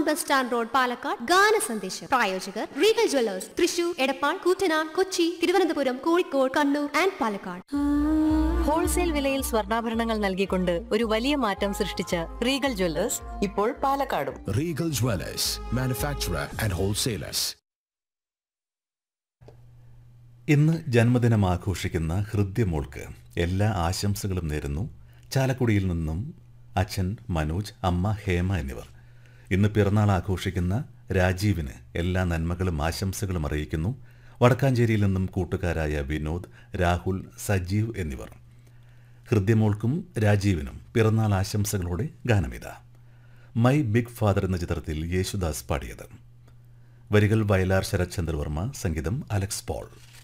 Bus stand road Palakkad ഗാന സന്ദേശം പ്രായോജകർ Regal jewellers Thrissur Edappal Koottanad Kochi Thiruvananthapuram Kozhikode Kannur and Palakkad wholesale വിലയിൽ സ്വർണ്ണാഭരണങ്ങൾ നൽകിക്കൊണ്ട് ഒരു വലിയ മാറ്റം സൃഷ്ടിച്ച റീഗൽ ജ്വല്ലേഴ്സ് ഇപ്പോൾ പാലക്കാടും Regal Dwellers, manufacturer and wholesalers. ഇന്ന് ജന്മദിനം ആഘോഷിക്കുന്ന ഹൃദ്യമോൾക്ക് എല്ലാ ആശംസകളും നേരുന്നു ചാലക്കുടിയിൽ നിന്നും അച്ഛൻ മനോജ് അമ്മ ഹേമ എന്നിവർ ഇന്ന് പിറന്നാൾ ആഘോഷിക്കുന്ന രാജീവിന് എല്ലാ നന്മകളും ആശംസകളും അറിയിക്കുന്നു വടക്കാഞ്ചേരിയിൽ നിന്നും കൂട്ടുകാരായ വിനോദ് രാഹുൽ സജീവ് എന്നിവർ ഹൃദ്യമോൾക്കും രാജീവിനും പിറന്നാൾ ആശംസകളോടെ ഗാനമിത മൈ ബിഗ് ഫാദർ എന്ന ചിത്രത്തിൽ യേശുദാസ് പാടിയത് വരികൾ വയലാർ ശരത്ചന്ദ്രവർമ്മ സംഗീതം അലക്സ് പോൾ